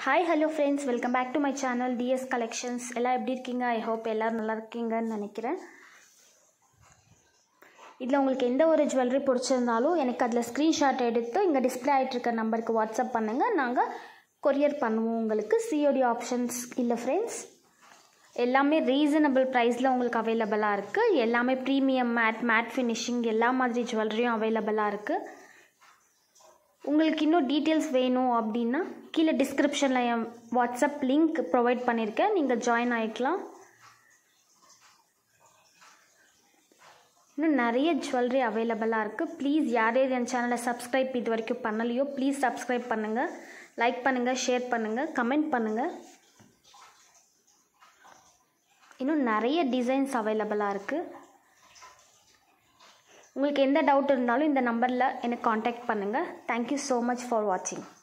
hi hello friends welcome back to my channel DS collections எல்லாம் எப்படி இருக்கீங்க I hope எல்லோரும் நல்லா இருக்கீங்கன்னு நினைக்கிறேன் இதில் உங்களுக்கு எந்த ஒரு ஜுவல்லரி பிடிச்சிருந்தாலும் எனக்கு அதில் ஸ்க்ரீன்ஷாட் எடுத்து இங்கே டிஸ்பிளே ஆகிட்டு இருக்க நம்பருக்கு வாட்ஸ்அப் பண்ணுங்கள் நாங்கள் கொரியர் பண்ணுவோம் உங்களுக்கு சிஓடி ஆப்ஷன்ஸ் இல்லை ஃப்ரெண்ட்ஸ் எல்லாமே ரீசனபிள் ப்ரைஸில் உங்களுக்கு அவைலபிளாக இருக்குது எல்லாமே ப்ரீமியம் மேட் மேட் ஃபினிஷிங் எல்லா மாதிரி ஜுவல்லரியும் அவைலபிளாக இருக்குது உங்களுக்கு இன்னும் டீட்டெயில்ஸ் வேணும் அப்படின்னா கீழே டிஸ்கிரிப்ஷனில் என் வாட்ஸ்அப் லிங்க் ப்ரொவைட் பண்ணியிருக்கேன் நீங்கள் ஜாயின் ஆகிக்கலாம் இன்னும் நிறைய ஜுவல்லரி அவைலபிளாக இருக்குது ப்ளீஸ் யார் யார் என் சேனலை சப்ஸ்கிரைப் இது வரைக்கும் பண்ணலையோ ப்ளீஸ் சப்ஸ்கிரைப் பண்ணுங்கள் லைக் பண்ணுங்கள் ஷேர் பண்ணுங்கள் கமெண்ட் பண்ணுங்கள் இன்னும் நிறைய டிசைன்ஸ் அவைலபிளாக இருக்குது உங்களுக்கு எந்த டவுட் இருந்தாலும் இந்த நம்பரில் எனக்கு காண்டாக்ட் பண்ணுங்கள் தேங்க்யூ ஸோ மச் ஃபார் வாட்சிங்